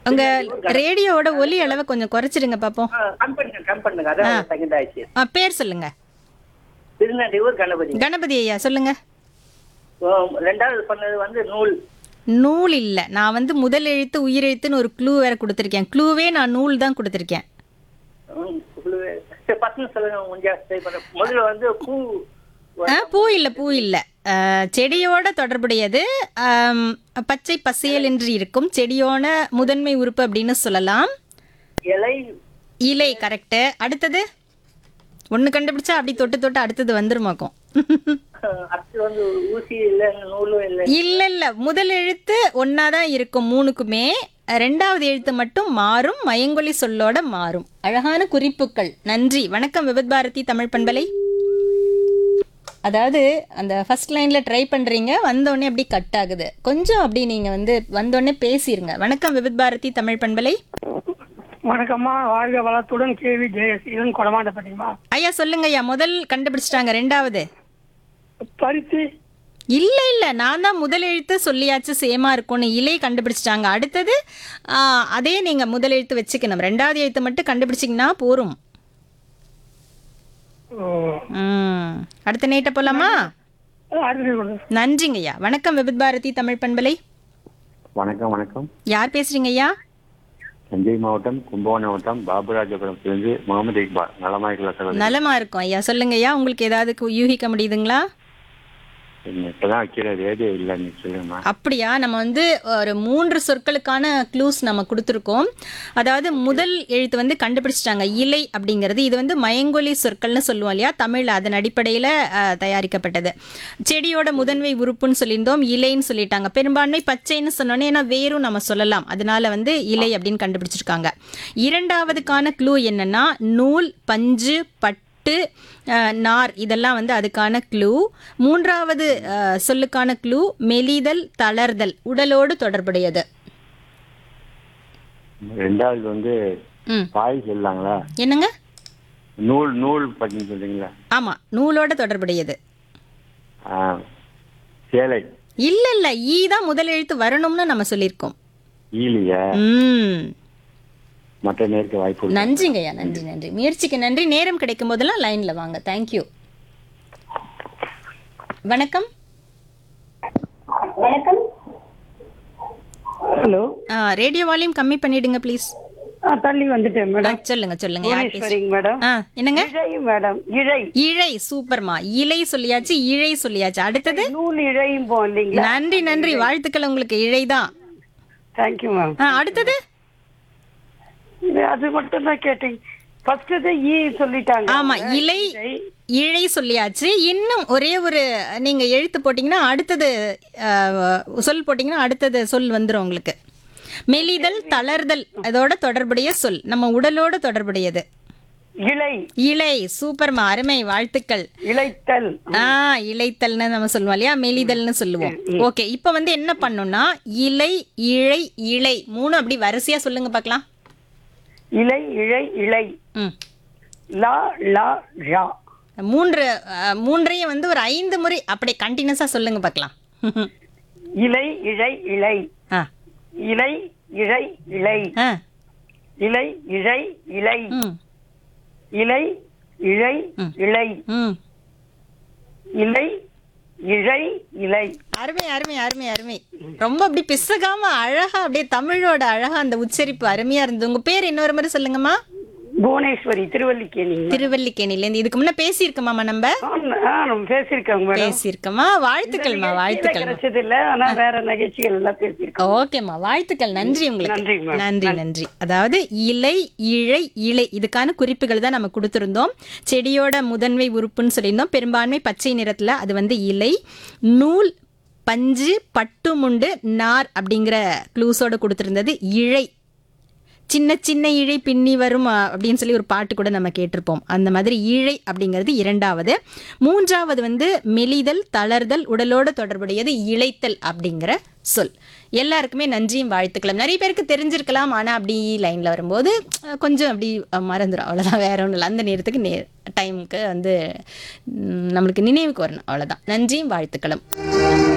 உங்க ரேடியோவோட ஒலி அளவை கொஞ்சம் குறைச்சிடுங்க பாப்போம் கம் பண்ணுங்க கம் பண்ணுங்க அதான் செகண்ட் ஆயிடுச்சு ஆ, பேர் சொல்லுங்க திருநெல்வேலூர் கணபதி கணபதி ஐயா சொல்லுங்க ஓ, ரெண்டாவது பண்ணது வந்து நூல் நூல் இல்ல நான் வந்து முதல் எழுத்து உயிர் எழுத்துன்னு ஒரு க்ளூ வேற கொடுத்துருக்கேன் க்ளூவே நான் நூல் தான் கொடுத்துருக்கேன் ம், புழுவே. சரி, பசங்க சொல்லுங்க முடிஞ்சா ட்ரை பண்ண முதல்ல வந்து பூ ஆ, பூ இல்ல பூ இல்ல ஆ, செடியோட தொடர்புடையது ஆம், பச்சை பசேல் என்று இருக்கும் செடியோட முதன்மை உறுப்பு அப்படின்னு சொல்லலாம் இலை இலை கரெக்ட் அடுத்தது ஒண்ணு கண்டுபிடிச்சா அப்படி தொட்டு தொட்டு அடுத்தது வந்துருமாக்கும் அஹ், அடுத்து வந்து ஊசி இல்லை நூலும் இல்லை இல்ல இல்ல முதல் எழுத்து ஒன்னாதான் இருக்கும் மூணுக்குமே ரெண்டாவது எழுத்து மட்டும் மாறும் மயங்கொலி சொல்லோட மாறும் அழகான குறிப்புகள் நன்றி வணக்கம் விபத் பாரதி தமிழ் பண்பலை அதாவது அந்த ஃபர்ஸ்ட் லைன்ல ட்ரை பண்றீங்க வந்தோடனே அப்படி கட் ஆகுது கொஞ்சம் அப்படி நீங்க வந்து வந்தோடனே பேசிருங்க வணக்கம் விபத் பாரதி தமிழ் பண்பலை வணக்கம்மா வாழ்க வளத்துடன் கேவி ஜெயஸ் இதன் கொடமாட்டப்பட்டீங்களா ஐயா சொல்லுங்க ஐயா முதல் கண்டுபிடிச்சிட்டாங்க ரெண்டாவது பருத்தி இல்ல இல்ல நான் தான் முதல் எழுத்து சொல்லியாச்சு சேமா இருக்கும்னு இலை கண்டுபிடிச்சிட்டாங்க அடுத்தது ஆ, அதே நீங்க முதல் எழுத்து வச்சுக்கணும் ரெண்டாவது எழுத்து மட்டும் கண்டுபிடிச்சிங்கன்னா போரும் ஓ, ம் அடுத்த நேட்ட போலாமா அடுத்தது கொடுங்க. நன்றிங்க ஐயா வணக்கம் விபித் பாரதி தமிழ் பண்பலை வணக்கம் வணக்கம் யார் பேசுறீங்க ஐயா தஞ்சை மாவட்டம் கும்பகோணம் மாவட்டம் பாபுராஜபுரத்திலிருந்து முகமது இக்பால் நலமாய்க்குள்ள சகோதரி நலமா இருக்கும் ஐயா சொல்லுங்க ஐயா உங்களுக்கு ஏதாவது கு- யூகிக்க முடியுதுங்களா என்ன இப்பதான் வைக்கிற ரேடியோ இல்லை நீ சொல்லுங்கம்மா அப்படியா நம்ம வந்து ஒரு மூன்று சொற்களுக்கான க்ளூஸ் நம்ம கொடுத்துருக்கோம் அதாவது முதல் எழுத்து வந்து கண்டுபிடிச்சிட்டாங்க இலை அப்படிங்கிறது இது வந்து மயங்கொலி சொற்கள்னு சொல்லுவோம் இல்லையா தமிழ் அதன் அடிப்படையில் தயாரிக்கப்பட்டது செடியோட முதன்மை உறுப்புன்னு சொல்லியிருந்தோம் இலைன்னு சொல்லிட்டாங்க பெரும்பான்மை பச்சைன்னு சொன்னோன்னே ஏன்னா வேரும் நம்ம சொல்லலாம் அதனால வந்து இலை அப்படின்னு கண்டுபிடிச்சிருக்காங்க இரண்டாவதுக்கான க்ளூ என்னன்னா நூல் பஞ்சு பட்டு அஹ், நார் இதெல்லாம் வந்து அதுக்கான க்ளூ மூன்றாவது அஹ், சொல்லுக்கான க்ளூ மெலிதல் தளர்தல் உடலோடு தொடர்புடையது ரெண்டாவது வந்து ம் பாய் சொல்லாங்களா என்னங்க நூல் நூல் பட்டின்னு சொல்றீங்களா ஆமா நூலோட தொடர்புடையது ஆ, சேலை இல்ல இல்ல ஈ தான் முதல் எழுத்து வரணும்னு நம்ம சொல்லியிருக்கோம் ஈலிய ம் மற்ற நேருக்கு வாய்ப்பு இல்லை. நன்றிங்கய்யா நன்றி நன்றி முயற்சிக்கு நன்றி நேரம் கிடைக்கும் போதெல்லாம் லைன்ல வாங்க தேங்க்யூ வணக்கம் ஹலோ ரேடியோ வால்யூம் கம்மி பண்ணிடுங்க ப்ளீஸ் ஆ, தள்ளி வந்துட்டேன் மேடம் சொல்லுங்க சொல்லுங்க யார் பேசு- புவனேஸ்வரிங்க மேடம் ஆ என்னங்க இழை மேடம் இழை இழை சூப்பர்மா இலை சொல்லியாச்சு இழை சொல்லியாச்சு அடுத்தது நூல் இழையும் போ இல்லைங்களா நன்றி நன்றி வாழ்த்துக்கள் உங்களுக்கு இழைதான் தேங்க்யூ மேம் ஆ, அடுத்தது அது மட்டும் தான் கேட்டீங்க ஃபர்ஸ்ட் ஈ சொல்லிட்டாங்க ஆமா இலை இழை சொல்லியாச்சு இன்னும் ஒரே ஒரு நீங்க எழுத்து போட்டீங்கன்னா அடுத்தது அஹ், சொல் போட்டீங்கன்னா அடுத்தது சொல் வந்துரும் உங்களுக்கு மெலிதல் தளர்தல் அதோட தொடர்புடைய சொல் நம்ம உடலோட தொடர்புடையது இலை இலை சூப்பர்மா அருமை வாழ்த்துக்கள் இலைத்தல் ஆ இலைத்தல்னு நம்ம சொல்லுவோம் இல்லையா மெலிதல்னு சொல்லுவோம் ஓகே இப்போ வந்து என்ன பண்ணணும்னா இலை இழை இலை மூணு அப்படி வரிசையா சொல்லுங்க பார்க்கலாம் இலை இழை இலை ம் லா லா ழா மூன்று அஹ், மூன்றையும் வந்து ஒரு ஐந்து முறை அப்படியே கண்டினியூஸா சொல்லுங்க பார்க்கலாம் இலை இழை இலை ஆ இலை இழை இலை ஆ இலை இழை இலை ம் இலை இழை இலை ம் இலை இழை இலை அருமை அருமை அருமை அருமை ரொம்ப அப்படி பிசகாம அழகா அப்படியே தமிழோட அழகா அந்த உச்சரிப்பு அருமையா இருந்தது உங்க பேர் இன்னொரு முறை சொல்லுங்கம்மா புவனேஸ்வரி திருவல்லிக்கேணி திருவல்லிக்கேணிலேருந்து இதுக்கு முன்ன பேசியிருக்கோமாம்மா நம்ம ஆ நம்ம பேசியிருக்கோங்க மேடம் பேசியிருக்கோமா வாழ்த்துக்கள்மா வாழ்த்துக்கள் கிடைச்சது இல்ல ஆனா வேற நிகழ்ச்சிகள் எல்லாம் பேசியிருக்கோம் ஓகேம்மா வாழ்த்துக்கள் நன்றி உங்களுக்கு நன்றி, மேம். நன்றி நன்றி அதாவது இலை இழை இலை இதுக்கான குறிப்புகள் தான் நம்ம கொடுத்துருந்தோம் செடியோட முதன்மை உறுப்புன்னு சொல்லியிருந்தோம் பெரும்பான்மை பச்சை நிறத்துல அது வந்து இலை நூல் பஞ்சு பட்டுமுண்டு நார் அப்படிங்கிற க்ளூஸோட கொடுத்துருந்தது இழை சின்ன சின்ன இழை பின்னி வரும் அ, அப்படின்னு சொல்லி ஒரு பாட்டு கூட நம்ம கேட்டிருப்போம் அந்த மாதிரி இழை அப்படிங்கிறது இரண்டாவது மூன்றாவது வந்து மெலிதல் தளர்தல் உடலோட தொடர்புடையது இழைத்தல் அப்படிங்கிற சொல் எல்லாருக்குமே நன்றியும் வாழ்த்துக்களும் நிறைய பேருக்கு தெரிஞ்சிருக்கலாம் ஆனால் அப்படி லைனில் வரும்போது அஹ், கொஞ்சம் அப்படி அஹ், மறந்துடும் அவ்வளோதான் வேற ஒன்றும் இல்லை அந்த நேரத்துக்கு நே டைமுக்கு வந்து ம், நம்மளுக்கு நினைவுக்கு வரணும் அவ்வளோதான் நன்றியும் வாழ்த்துக்களும்